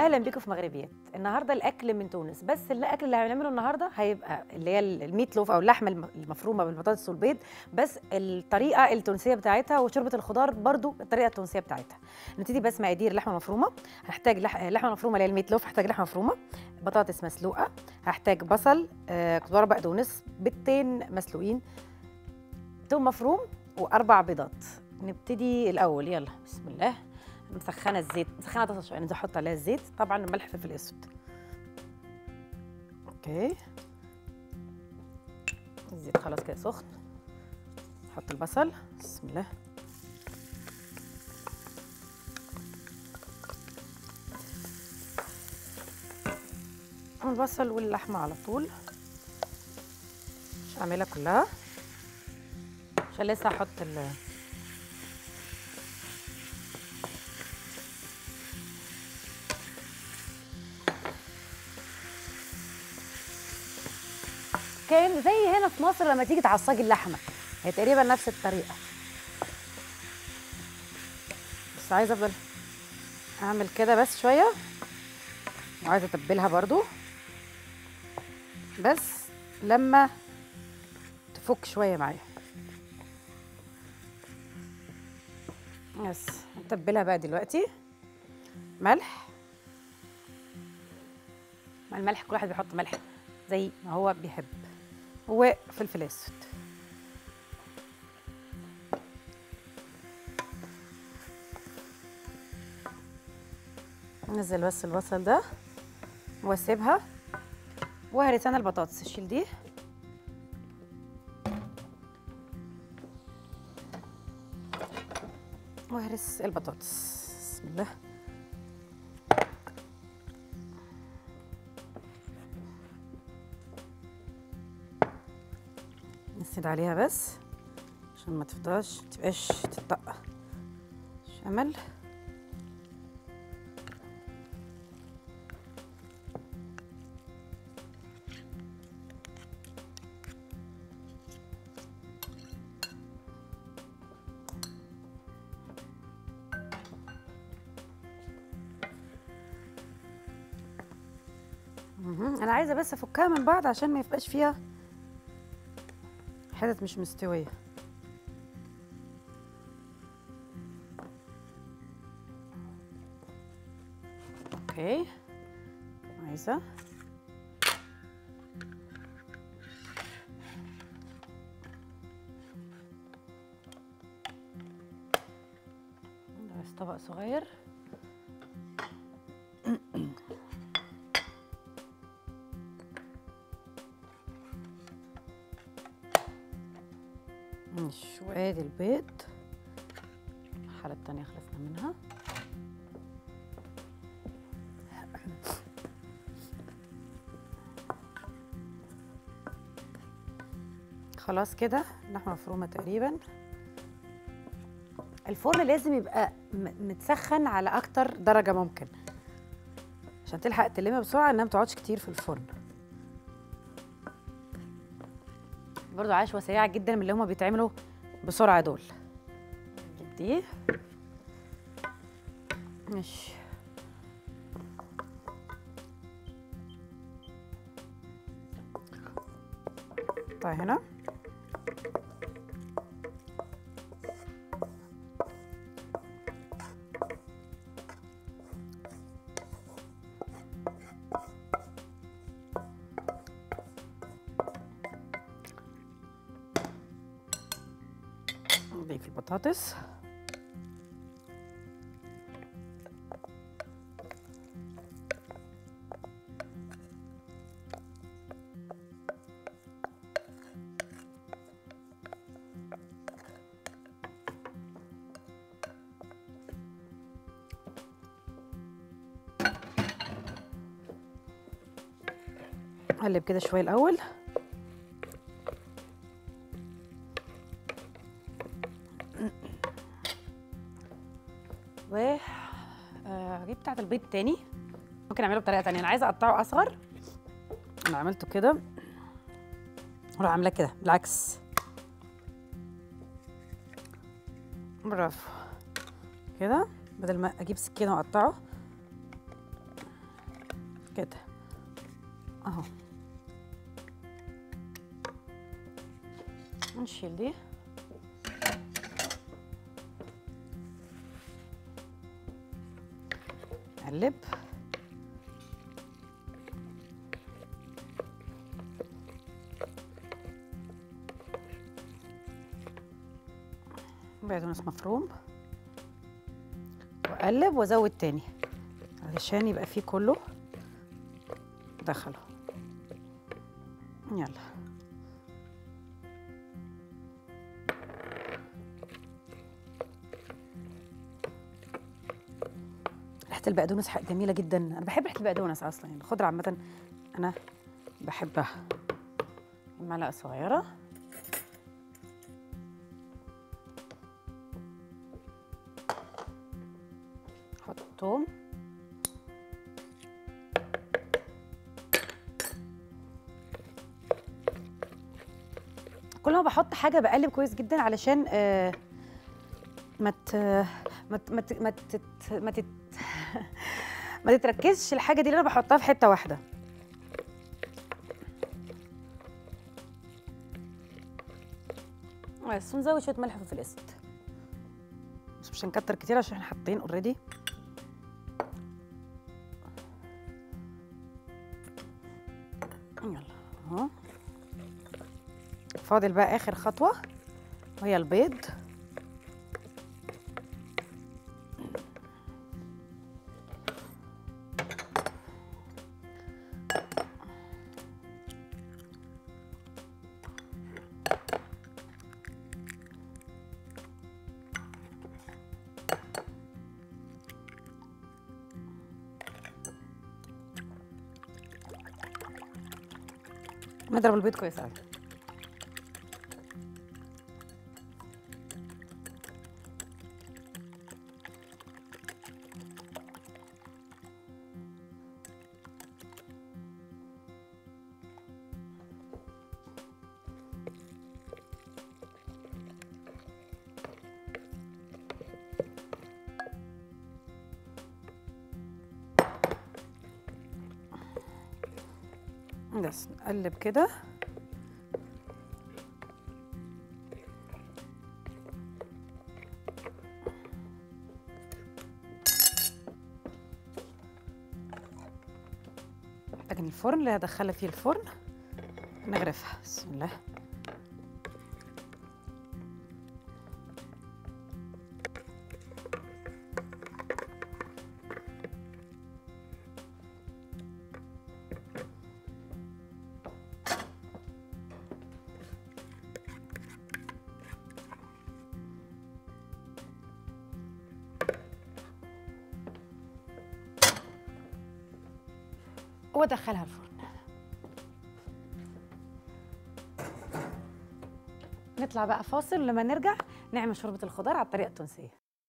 اهلا بيكم في مغربيات النهارده الاكل من تونس بس الاكل اللي هنعمله النهارده هيبقى اللي هي الميت لوف او اللحمه الم- المفرومه بالبطاطس والبيض بس الطريقه التونسيه بتاعتها وشوربه الخضار برضو الطريقه التونسيه بتاعتها نبتدي بس مقادير لحمه مفرومه هحتاج لح... لحمه مفرومه اللي هي الميت لوف هحتاج لحمه مفرومه بطاطس مسلوقه هحتاج بصل آه، كزبره بقدونس بيضتين مسلوقين توم مفروم واربع بيضات نبتدي الاول يلا بسم الله مسخنه الزيت مسخنه طاسه شويه ننزل احط عليها الزيت طبعا الملح فلفل اسود اوكي الزيت خلاص كده سخن نحط البصل بسم الله البصل واللحمه على طول مش هعملها كلها عشان لسه هحط ال كان زي هنا في مصر لما تيجي تعصجي اللحمه هي تقريبا نفس الطريقه بس عايزه افضل اعمل كده بس شويه وعايزه اتبلها برضو بس لما تفك شويه معايا بس نتبلها بقى دلوقتي ملح مع الملح كل واحد بيحط ملح زي ما هو بيحب وفلفل اسود ننزل بس البصل ده واسيبها وهرس انا البطاطس اشيل دي وهرس البطاطس بسم الله نسند عليها بس عشان ما تفضلش تبقاش تتطق شمل مهم. انا عايزه بس افكها من بعض عشان ما يبقاش فيها حتت مش مستويه اوكي عايزه ده بس طبق صغير ماشي وادي البيض الحالة التانية خلصنا منها خلاص كده اللحمة مفرومة تقريبا الفرن لازم يبقى م- متسخن على أكتر درجة ممكن عشان تلحق تلمها بسرعة إنها متقعدش كتير في الفرن برضو عشوة سريعة جدا من اللي هما بيتعملوا بسرعة دول نجيب دي ماشي طيب هنا نضيف البطاطس قلب كده شويه الاول و آه، هجيب بتاعت البيض تاني ممكن اعمله بطريقه تانية انا عايزه اقطعه اصغر انا عملته كده اروح عاملاه كده بالعكس برافو كده بدل ما اجيب سكينه واقطعه كده اهو نشيل دي نقلب بقدونس مفروم واقلب وازود تاني علشان يبقى فيه كله دخله يلا ريحه البقدونس ح- جميله جدا انا بحب ريحه البقدونس اصلا يعني الخضره عامه انا بحبها معلقه صغيره احط توم كل ما بحط حاجه بقلب كويس جدا علشان آه ما ت ما ت- ما ت- ما تت ما تت ما تتركزش الحاجه دي اللي انا بحطها في حته واحده بس ونزود شويه ملح وفلفل اسود بس مش هنكتر كتير عشان احنا حاطين اوريدي يلا اهو فاضل بقى اخر خطوه وهي البيض نضرب البيض كويس قوي بس نقلب كده محتاجين الفرن اللي هدخلها فيه الفرن نغرفها بسم الله وادخلها الفرن نطلع بقى فاصل لما نرجع نعمل شوربه الخضار على الطريقه التونسيه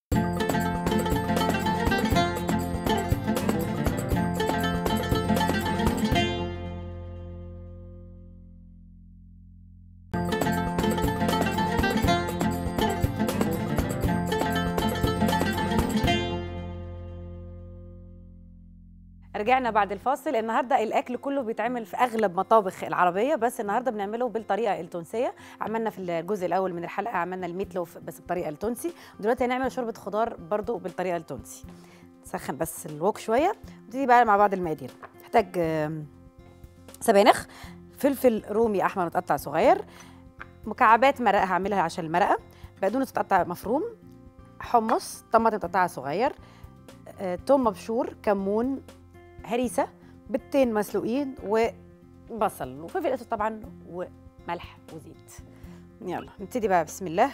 رجعنا بعد الفاصل النهارده الاكل كله بيتعمل في اغلب مطابخ العربيه بس النهارده بنعمله بالطريقه التونسيه عملنا في الجزء الاول من الحلقه عملنا الميت لوف بس بالطريقه التونسي ودلوقتي هنعمل شوربه خضار برضو بالطريقه التونسي نسخن بس الوك شويه نبتدي بقى مع بعض المقادير نحتاج آم، سبانخ فلفل رومي احمر متقطع صغير مكعبات مرقه هعملها عشان المرقه بقدونس متقطع مفروم حمص طماطم متقطعه صغير آه، توم مبشور كمون هريسه بيضتين مسلوقين وبصل وفلفل اسود طبعا وملح وزيت يلا نبتدي بقى بسم الله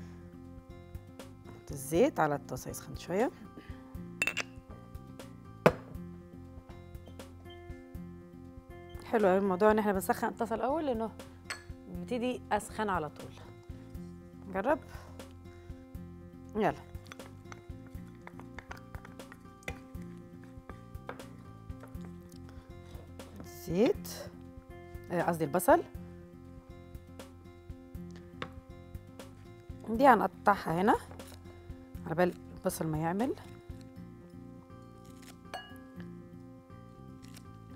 نحط الزيت على الطاسه يسخن شويه حلو قوي الموضوع ان احنا بنسخن الطاسه الاول لانه بيبتدي اسخن على طول نجرب يلا الزيت آه، قصدي البصل دي هنقطعها هنا على بال البصل ما يعمل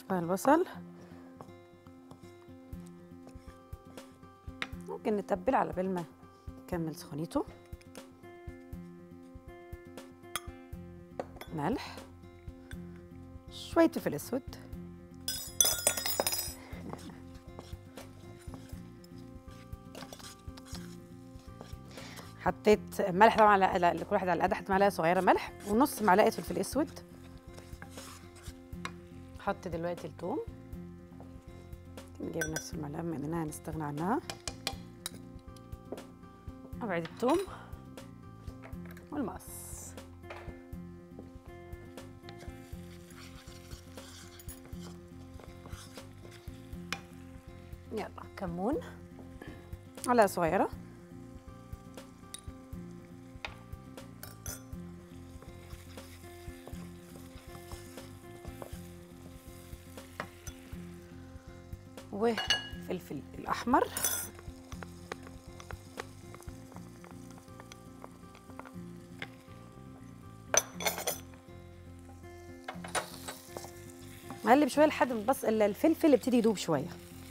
بقى البصل ممكن نتبل على بال ما نكمل سخونيته ملح شوية فلفل اسود حطيت ملح طبعا على على- لكل واحد على قد حط معلقه صغيره ملح ونص معلقه فلفل اسود حط دلوقتي الثوم نجيب نفس المعلقه بما اننا هنستغنى عنها ابعد الثوم والمقص يلا كمون معلقه صغيره وفلفل الأحمر نقلب شويه لحد ما بس ال- الفلفل يبتدي يدوب شويه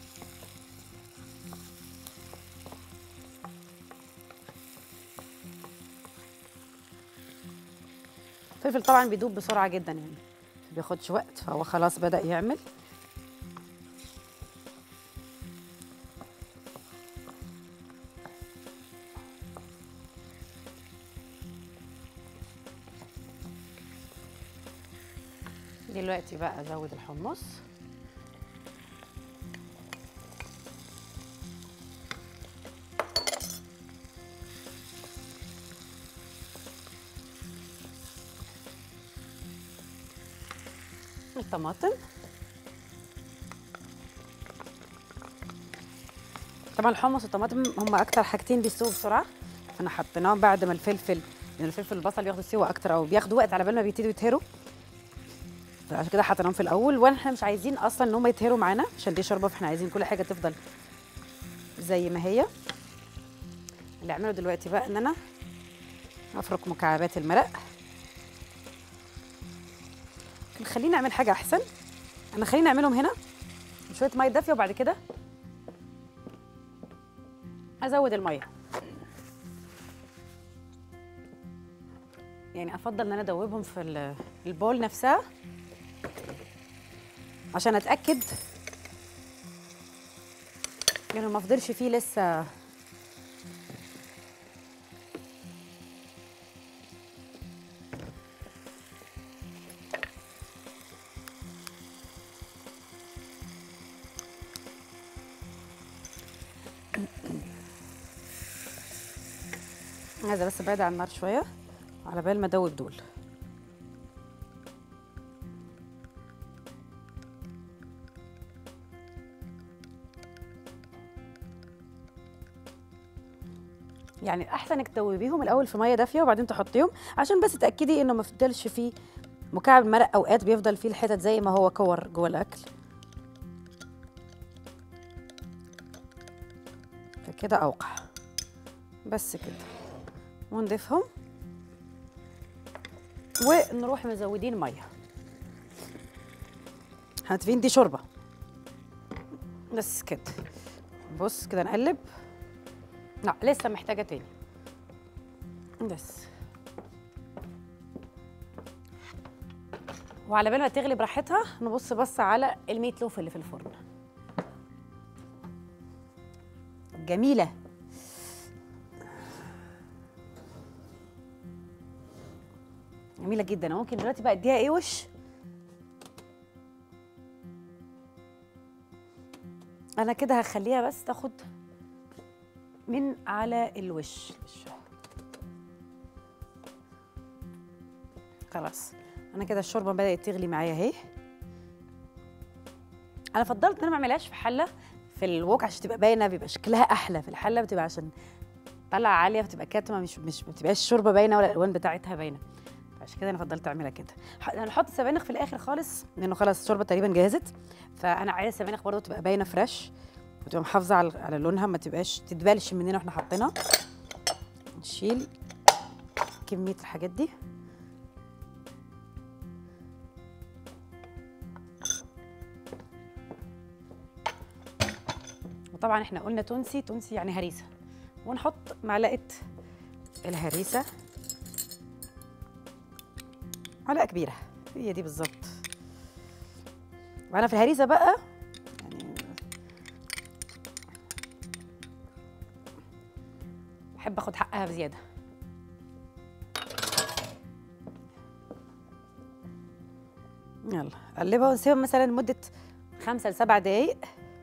الفلفل طبعا بيدوب بسرعه جدا يعني ما بياخدش وقت فهو خلاص بدأ يعمل دلوقتي بقى ازود الحمص الطماطم طبعا الحمص والطماطم هم اكتر حاجتين بيستووا بسرعه انا حطيناهم بعد ما الفلفل لان الفلفل والبصل بياخدوا سوا اكتر او بياخدوا وقت على بال ما بيبتدوا يتهروا فعشان كده حطيناهم في الاول واحنا مش عايزين اصلا ان هم يتهروا معانا عشان دي شوربه فاحنا عايزين كل حاجه تفضل زي ما هي اللي اعمله دلوقتي بقى ان انا افرك مكعبات المرق لكن خليني اعمل حاجه احسن انا خليني اعملهم هنا شويه ميه دافيه وبعد كده ازود الميه يعني افضل ان انا ادوبهم في ال- البول نفسها عشان اتاكد انه ما فضلش فيه لسه عايزه بس ابعد عن النار شويه على بال ما ادوب دول يعني الاحسن انك تدوبيهم الاول في ميه دافيه وبعدين تحطيهم عشان بس تاكدي انه ما فضلش فيه مكعب مرق اوقات بيفضل فيه الحتت زي ما هو كور جوه الاكل فكده اوقع بس كده ونضيفهم ونروح مزودين ميه هاتفين دي شوربه بس كده بص كده نقلب لا لسه محتاجه تاني بس وعلى بال ما تغلي براحتها نبص بص على الميت لوف اللي في الفرن جميله جميله جدا أنا ممكن دلوقتي بقى اديها ايه وش انا كده هخليها بس تاخد من على الوش خلاص انا كده الشوربه بدات تغلي معايا اهي انا فضلت ان انا ما اعملهاش في حله في الوك عشان تبقى باينه بيبقى شكلها احلى في الحله بتبقى عشان طالعه عاليه بتبقى كاتمه مش مش ما بتبقاش الشوربه باينه ولا الالوان بتاعتها باينه عشان كده انا فضلت اعملها كده ح- هنحط سبانخ في الاخر خالص لانه خلاص الشوربه تقريبا جهزت فانا عايزه السبانخ برضو تبقى باينه فريش وتبقى محافظه على على لونها ما تبقاش تتبلش مننا واحنا حاطينها نشيل كميه الحاجات دي طبعا احنا قلنا تونسي تونسي يعني هريسه ونحط معلقه الهريسه معلقه كبيره هي دي بالظبط وانا في الهريسه بقى يعني بحب اخد حقها بزياده يلا قلبها ونسيبها مثلا لمده خمسة لسبع دقايق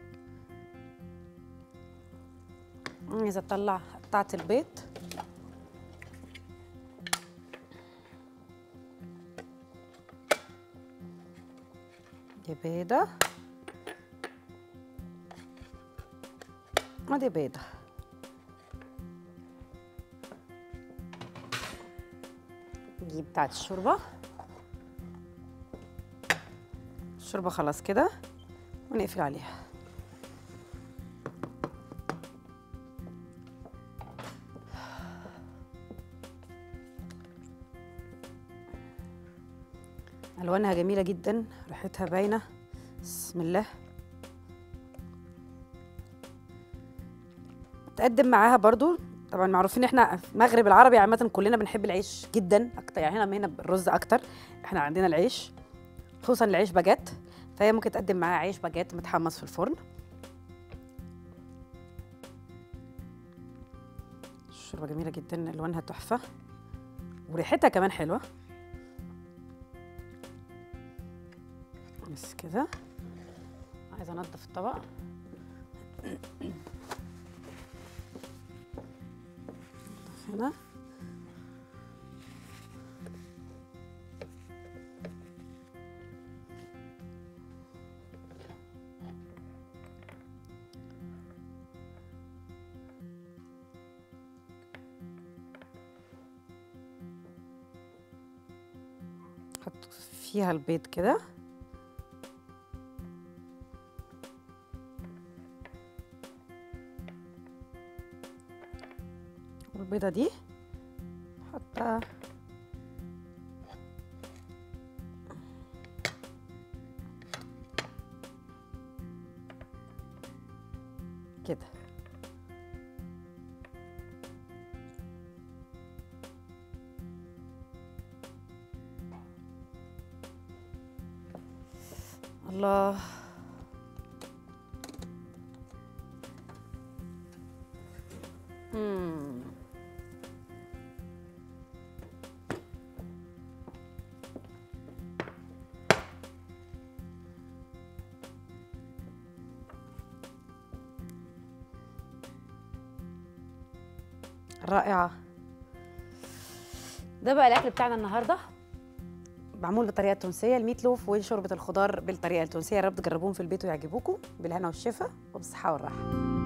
عايزه اطلع قطعه البيض دي بيضه ودي بيضه نجيب بتاعت الشوربه الشوربه خلاص كده ونقفل عليها الوانها جميله جدا ريحتها باينه بسم الله تقدم معاها برضو طبعا معروفين احنا في المغرب العربي عامه كلنا بنحب العيش جدا اكتر يعني هنا هنا الرز اكتر احنا عندنا العيش خصوصا العيش باجيت فهي ممكن تقدم معاها عيش باجيت متحمص في الفرن الشوربه جميله جدا الوانها تحفه وريحتها كمان حلوه بس كده عايزه انضف الطبق هنا حط فيها البيض كده والبيضة دي حطها كده الله مم. رائعة ده بقى الأكل بتاعنا النهاردة معمول بالطريقة التونسية الميت لوف وشوربة الخضار بالطريقة التونسية يا رب تجربوهم في البيت ويعجبوكم بالهنا والشفا وبالصحة والراحة